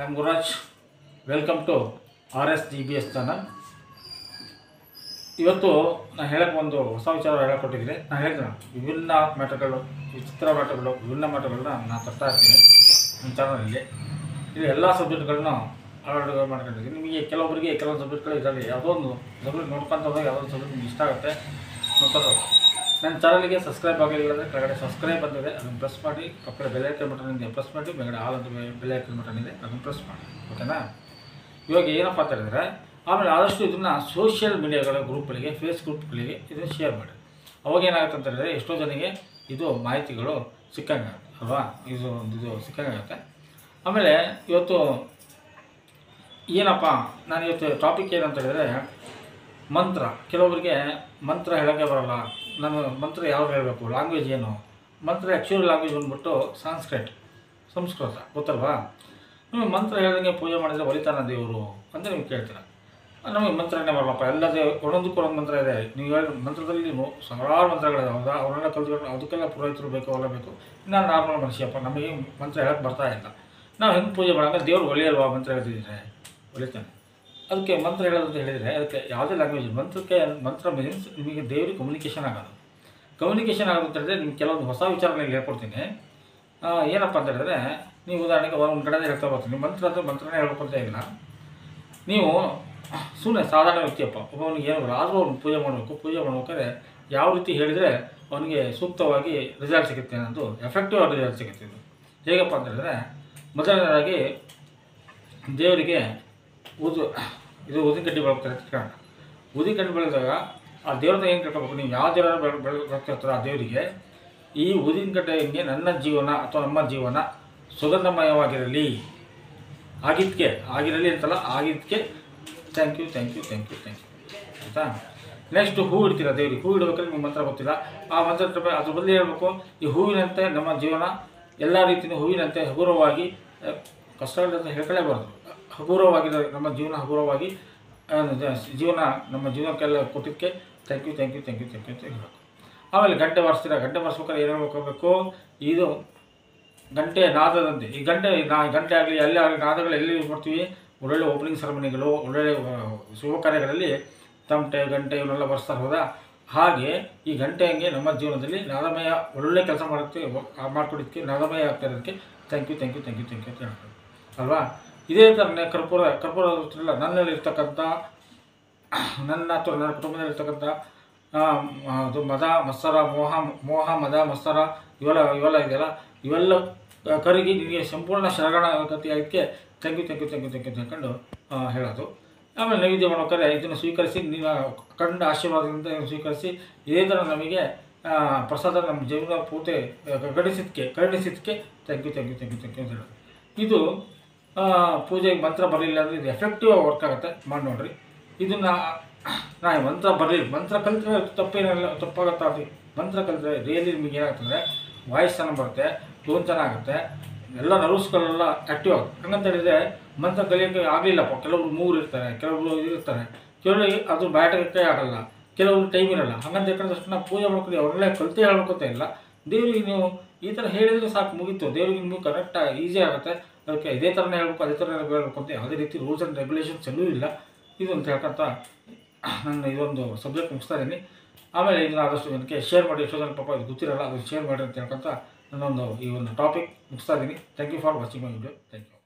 Am Guraj welcome to R S G B S channel ಇವತ್ತು ನಾನು ಹೇಳಕ್ಕೆ ಒಂದು ಹೊಸ ವಿಚಾರ ಹೇಳಕ್ಕೆ ಕೊಟ್ಟಿದ್ದೀನಿ ನಾನು ಹೇಳಿದ್ರೆ ವಿಭಿನ್ನ ಮ್ಯಾಟರ್ಗಳು ವಿಚಿತ್ರ ಮ್ಯಾಟರ್ಗಳು ವಿಭಿನ್ನ ಮ್ಯಾಟರ್ಗಳನ್ನ ನಾನು ತರ್ತಾ ಇರ್ತೀನಿ ನನ್ನ ಚಾನಲಲ್ಲಿ ಇದು ಎಲ್ಲ ಸಬ್ಜೆಕ್ಟ್ಗಳನ್ನ ಅಳವಡಿಕೆ ಮಾಡ್ಕೊಂಡಿದ್ದೀನಿ ನಿಮಗೆ ಕೆಲವೊಬ್ಬರಿಗೆ ಕೆಲವೊಂದು ಸಬ್ಜೆಕ್ಟ್ಗಳು ಇದರಲ್ಲಿ ಯಾವುದೋ ಒಂದು ಸಬ್ಜೆಕ್ಟ್ ನೋಡ್ಕೊಂತ ಹೋದಾಗ ಯಾವುದೋ ಒಂದು ಸಬ್ಜೆಕ್ಟ್ ನಿಮ್ಗೆ ಇಷ್ಟ ಆಗುತ್ತೆ ನೋಡ್ಕೊಂಡು ಹೋಗಿ. ನನ್ನ ಚಾನಲ್ಗೆ ಸಬ್ಸ್ಕ್ರೈಬ್ ಆಗಿಲ್ಲ ಅಂದರೆ ಕೆಳಗಡೆ ಸಬ್ಸ್ಕ್ರೈಬ್ ಬಂದಿದೆ ಅದನ್ನು ಪ್ರೆಸ್ ಮಾಡಿ ಪಕ್ಕದ ಬೆಲೆ ಐಕನ್ ಬಟನ್ ಇದೆ ಪ್ರೆಸ್ ಮಾಡಿ ಮೇಲ್ಗಡೆ ಆಲ್ ಅಂತ ಬೆಲೆ ಐಕನ್ ಬಟನ್ ಇದೆ ಅದನ್ನು ಪ್ರೆಸ್ ಮಾಡಿ ಓಕೆನಾ ಇವಾಗ ಏನಪ್ಪ ಅಂತ ಹೇಳಿದ್ರೆ ಆಮೇಲೆ ಆದಷ್ಟು ಇದನ್ನು ಸೋಷಿಯಲ್ ಮೀಡಿಯಾಗಳ ಗ್ರೂಪ್ಗಳಿಗೆ ಫೇಸ್ ಗ್ರೂಪ್ಗಳಿಗೆ ಇದನ್ನು ಶೇರ್ ಮಾಡಿ ಅವಾಗ ಏನಾಗುತ್ತೆ ಅಂತ ಹೇಳಿದ್ರೆ ಎಷ್ಟೋ ಜನಕ್ಕೆ ಇದು ಮಾಹಿತಿಗಳು ಸಿಕ್ಕಂಗಾಗುತ್ತೆ ಅಲ್ವಾ ಇದು ಒಂದು ಇದು ಸಿಕ್ಕಂಗಾಗುತ್ತೆ ಆಮೇಲೆ ಇವತ್ತು ಏನಪ್ಪ ನಾನು ಇವತ್ತು ಟಾಪಿಕ್ ಏನಂತ ಹೇಳಿದ್ರೆ ಮಂತ್ರ ಕೆಲವೊಬ್ಬರಿಗೆ ಮಂತ್ರ ಹೇಳೋಕ್ಕೆ ಬರಲ್ಲ ನಾನು ಮಂತ್ರ ಯಾವ್ದು ಹೇಳಬೇಕು ಲ್ಯಾಂಗ್ವೇಜ್ ಏನು ಮಂತ್ರ ಆ್ಯಕ್ಚುಯಲ್ ಲ್ಯಾಂಗ್ವೇಜ್ ಬಂದ್ಬಿಟ್ಟು ಸಾಂಸ್ಕ್ರಿಟ್ ಸಂಸ್ಕೃತ ಗೊತ್ತಲ್ವಾ ನಿಮಗೆ ಮಂತ್ರ ಹೇಳ್ದಂಗೆ ಪೂಜೆ ಮಾಡಿದರೆ ಒಲಿತಾನ ದೇವರು ಅಂತ ನೀವು ಕೇಳ್ತೀರ ನಮಗೆ ಮಂತ್ರನೇ ಬರಲ್ಲಪ್ಪ ಎಲ್ಲ ದೇವ್ ಒಂದೊಂದಕ್ಕೂ ಒಂದೊಂದು ಮಂತ್ರ ಇದೆ ನೀವು ಹೇಳಿ ಮಂತ್ರದಲ್ಲಿ ನೀವು ಸಾವಿರಾರು ಮಂತ್ರಗಳಿದೆ ಹೌದಾ ಅವರೆಲ್ಲ ಕಲ್ತ್ಕೊಂಡು ಅದಕ್ಕೆಲ್ಲ ಪುರೋಹಿತರು ಬೇಕು ಅವೆಲ್ಲ ಬೇಕು ನಾನು ನಾರ್ಮಲ್ ಮನುಷ್ಯಪ್ಪ ನಮಗೆ ಮಂತ್ರ ಹೇಳಕ್ಕೆ ಬರ್ತಾ ಇಲ್ಲ ನಾವು ಹೆಂಗೆ ಪೂಜೆ ಮಾಡೋಂಗ ದೇವ್ರು ಒಲಿಯಲ್ವಾ ಮಂತ್ರ ಹೇಳ್ತಿದ್ರೆ ಒಲಿತಾನೆ ಅದಕ್ಕೆ ಮಂತ್ರ ಹೇಳೋದು ಅಂತ ಹೇಳಿದರೆ ಅದಕ್ಕೆ ಯಾವುದೇ ಲ್ಯಾಂಗ್ವೇಜ್ ಮಂತ್ರಕ್ಕೆ ಮಂತ್ರ ಮೀನ್ಸ್ ನಿಮಗೆ ದೇವ್ರಿಗೆ ಕಮ್ಯುನಿಕೇಷನ್ ಆಗೋದು ಕಮ್ಯುನಿಕೇಷನ್ ಆಗೋದು ಅಂತ ಹೇಳಿದ್ರೆ ನಿಮ್ಗೆ ಕೆಲವೊಂದು ಹೊಸ ವಿಚಾರಗಳು ಹೇಳ್ಕೊಡ್ತೀನಿ ಆ, ಏನಪ್ಪ ಅಂತ ಹೇಳಿದ್ರೆ ನೀವು ಉದಾಹರಣೆಗೆ ಒಂದು ಕಡೆ ಹೇಳ್ತಾ ಬರ್ತೀನಿ ಮಂತ್ರ ಅಂದರೆ ಮಂತ್ರನೇ ಹೇಳ್ಬೇಕು ಅಂತ ಇಲ್ಲ ನೀವು ಸುಮ್ಮನೆ ಸಾಧಾರಣ ವ್ಯಕ್ತಿಯಪ್ಪ ಒಬ್ಬನಿಗೆ ಏನು ಆದರೂ ಅವ್ನು ಪೂಜೆ ಮಾಡಬೇಕು ಪೂಜೆ ಮಾಡ್ಬೇಕಾದ್ರೆ ಯಾವ ರೀತಿ ಹೇಳಿದರೆ ಅವನಿಗೆ ಸೂಕ್ತವಾಗಿ ರಿಸಲ್ಟ್ ಸಿಗುತ್ತೆ ಅನ್ನೋದು ಎಫೆಕ್ಟಿವ್ ಆಗಿ ರಿಸಲ್ಟ್ ಸಿಗುತ್ತೆ ಇದು ಹೇಗಪ್ಪ ಅಂತ ಹೇಳಿದ್ರೆ ಮೊದಲನೇದಾಗಿ ದೇವರಿಗೆ ಊದು ಇದು ಊದಿನ ಕಡ್ಡಿ ಬೆಳಗ್ತಾರೆ ಇಟ್ಕೊಳ್ಳೋಣ ಊದಿನ ಕಡ್ಡಿ ಬೆಳೆದಾಗ ಆ ದೇವ್ರನ್ನ ಏನು ಕೇಳ್ಕೊಬೇಕು ನೀವು ಯಾವ ದೇವರ ಬೆಳೆ ಬೆಳೆ ಬೆಳಗ್ತಿರ್ತಾರೋ ಆ ದೇವರಿಗೆ ಈ ಊದಿನ ಕಡ್ಡೆಗೆ ನನ್ನ ಜೀವನ ಅಥವಾ ನಮ್ಮ ಜೀವನ ಸುಗಂಧಮಯವಾಗಿರಲಿ ಆಗಿದ್ದಕ್ಕೆ ಆಗಿರಲಿ ಅಂತಲ್ಲ ಆಗಿದ್ದಕ್ಕೆ thank you thank you thank you thank you ಆಯಿತಾ ನೆಕ್ಸ್ಟ್ ಹೂ ಇಡ್ತೀರ ದೇವ್ರಿಗೆ ಹೂ ಇಡ್ಬೇಕಾದ್ರೆ ನಿಮ್ಗೆ ಮಂತ್ರ ಗೊತ್ತಿಲ್ಲ ಆ ಮಂತ್ರ ಟೈಪ್ ಅದ್ರ ಬದಲು ಹೇಳ್ಬೇಕು ಈ ಹೂವಿನಂತೆ ನಮ್ಮ ಜೀವನ ಎಲ್ಲ ರೀತಿಯೂ ಹೂವಿನಂತೆ ಹಗುರವಾಗಿ ಆ, ಕಷ್ಟಗಳಿಂದ ಹೇಳ್ಕೊಳ್ಳೇಬಾರ್ದು ಹಗುರವಾಗಿರೋ ನಮ್ಮ ಜೀವನ ಹಗುರವಾಗಿ ಆ, ಜ- ಜೀವನ ನಮ್ಮ ಜೀವನಕ್ಕೆಲ್ಲ ಕೊಟ್ಟಿದ್ದಕ್ಕೆ thank you thank you thank you thank you ಅಂತ ಹೇಳಬೇಕು ಆಮೇಲೆ ಗಂಟೆ ಬಾರಿಸ್ತೀರ ಗಂಟೆ ಬಾರಿಸ್ಬೇಕಾದ್ರೆ ಏನು ಹೇಳ್ಬೇಕು ಇದು ಗಂಟೆ ನಾದದಂತೆ ಈ ಗಂಟೆ ನಾ ಗಂಟೆ ಆಗಲಿ ಎಲ್ಲಿ ಆಗಲಿ ನಾದಗಳು ಎಲ್ಲಿ ಯೂಸ್ ಮಾಡ್ತೀವಿ ಒಳ್ಳೊಳ್ಳೆ ಓಪನಿಂಗ್ ಸೆರೆಮನಿಗಳು ಒಳ್ಳೊಳ್ಳೆ ಆ, ಶುಭ ಕಾರ್ಯಗಳಲ್ಲಿ ತಮಟೆ ಗಂಟೆ ಇವನ್ನೆಲ್ಲ ಬರ್ಸ್ತಾರೆ ಹೌದಾ ಹಾಗೆ ಈ ಗಂಟೆ ಹಂಗೆ ನಮ್ಮ ಜೀವನದಲ್ಲಿ ನಾದಮಯ ಒಳ್ಳೊಳ್ಳೆ ಕೆಲಸ ಮಾಡೋಕ್ಕೆ ಮಾಡ್ಕೊಡೋದಕ್ಕೆ ನಾದಮಯ ಆಗ್ತಾ ಇರೋದಕ್ಕೆ thank you thank you thank you thank you ಅಂತ ಹೇಳ್ತಾರೆ ಅಲ್ವಾ ಇದೇ ಥರನೇ ಕರ್ಪೂರ ಕರ್ಪೂರ ಇಲ್ಲ ನನ್ನಲ್ಲಿರ್ತಕ್ಕಂಥ ನನ್ನ ಅಥವಾ ನನ್ನ ಕುಟುಂಬದಲ್ಲಿರ್ತಕ್ಕಂಥ ಆ, ಅದು ಮದ ಮತ್ಸರ ಮೋಹ ಮೋಹ ಮದ ಮತ್ಸರ ಇವೆಲ್ಲ ಇವೆಲ್ಲ ಇದೆಯಲ್ಲ ಇವೆಲ್ಲ ಕರಗಿ ನಿನಗೆ ಸಂಪೂರ್ಣ ಶರಣಾಗತಿ ಅದಕ್ಕೆ thank you thank you thank you thank you ತಿಳ್ಕೊಂಡು ಹೇಳೋದು ಆಮೇಲೆ ನೈವೇದ್ಯ ಮಾಡ್ಬೇಕಾದ್ರೆ ಇದನ್ನು ಸ್ವೀಕರಿಸಿ ನೀವು ಕಂಡ ಆಶೀರ್ವಾದದಿಂದ ಇದನ್ನು ಸ್ವೀಕರಿಸಿ ಇದೇ ಥರ ನಮಗೆ ಆ, ಪ್ರಸಾದ ನಮ್ಮ ಜೀವನ ಪೂರ್ತಿ ಕರುಣಿಸಿದ್ದಕ್ಕೆ ಕರುಣಿಸಿದ್ದಕ್ಕೆ thank you thank you thank you thank you ಅಂತ ಹೇಳೋದು ಇದು ಆ, ಪೂಜೆಗೆ ಮಂತ್ರ ಬರಲಿಲ್ಲ ಅಂದರೆ ಇದು ಎಫೆಕ್ಟಿವ್ ವರ್ಕ್ ಆಗುತ್ತೆ ಮಾಡಿ ನೋಡ್ರಿ ಇದನ್ನು ನಾ ಮಂತ್ರ ಬರಲಿಲ್ಲ ಮಂತ್ರ ಕಲಿತ್ರೆ ತಪ್ಪೇನಿಲ್ಲ ತಪ್ಪಾಗತ್ತಾ ಅದು ಮಂತ್ರ ಕಲಿತ್ರೆ ರಿಯಲಿ ನಿಮಗೆ ಏನಾಗ್ತದೆ ವಾಯ್ಸ್ ಚೆನ್ನಾಗಿ ಬರುತ್ತೆ ಟೋನ್ ಚೆನ್ನಾಗುತ್ತೆ ಎಲ್ಲ ನರ್ವ್ಸ್ಗಳೆಲ್ಲ ಆ್ಯಕ್ಟಿವ್ ಆಗುತ್ತೆ ಹಂಗಂತ ಹೇಳಿದರೆ ಮಂತ್ರ ಕಲಿಯೋಕ್ಕೆ ಆಗಲಿಲ್ಲಪ್ಪ ಕೆಲವರು ಮೂರು ಇರ್ತಾರೆ ಕೆಲವರು ಇರ್ತಾರೆ ಕೆಲವರಿಗೆ ಅದು ಬ್ಯಾಟಕ್ಕೆ ಆಗಲ್ಲ ಕೆಲವರು ಟೈಮ್ ಇರಲ್ಲ ಹಂಗಂತ ಹೇಳ್ಕೊಂಡು ತಕ್ಷಣ ನಾವು ಪೂಜೆ ಮಾಡ್ಕೊಂಡು ಅವರೆಲ್ಲ ಕಲಿತೇ ಹೇಳ್ಬೇಕು ಅಂತ ಇಲ್ಲ ದೇವರಿಗೆ ನೀವು ಈ ಥರ ಹೇಳಿದರೆ ಸಾಕು ಮುಗೀತು ದೇವರಿಗೆ ನಿಮಗೆ ಕರೆಕ್ಟಾಗಿ ಈಸಿ ಆಗುತ್ತೆ ಅದಕ್ಕೆ ಇದೇ ಥರನೇ ಹೇಳ್ಬೇಕು ಅದೇ ಥರ ಹೇಳ್ಬೇಕು ಅಂತ ಯಾವುದೇ ರೀತಿ ರೂಲ್ಸ್ ಆ್ಯಂಡ್ ರೆಗ್ಯುಲೇಷನ್ಸ್ ಎಲ್ಲೂ ಇಲ್ಲ ಇದು ಅಂತ ಹೇಳ್ಕೊಂತ ನನ್ನ ಇದೊಂದು ಸಬ್ಜೆಕ್ಟ್ ಮುಗಿಸ್ತಾ ಇದ್ದೀನಿ ಆಮೇಲೆ ಇದನ್ನ ಆದಷ್ಟು ಜನಕ್ಕೆ ಶೇರ್ ಮಾಡಿ ಎಷ್ಟೋ ಜನ ಪಾಪ ಇದು ಗೊತ್ತಿರಲ್ಲ ಅದು ಶೇರ್ ಮಾಡಿ ಅಂತ ಹೇಳ್ಕೊಂತ ನನ್ನೊಂದು ಈ ಒಂದು ಟಾಪಿಕ್ ಮುಗಿಸ್ತಾ ಇದ್ದೀನಿ thank you for watching my video thank you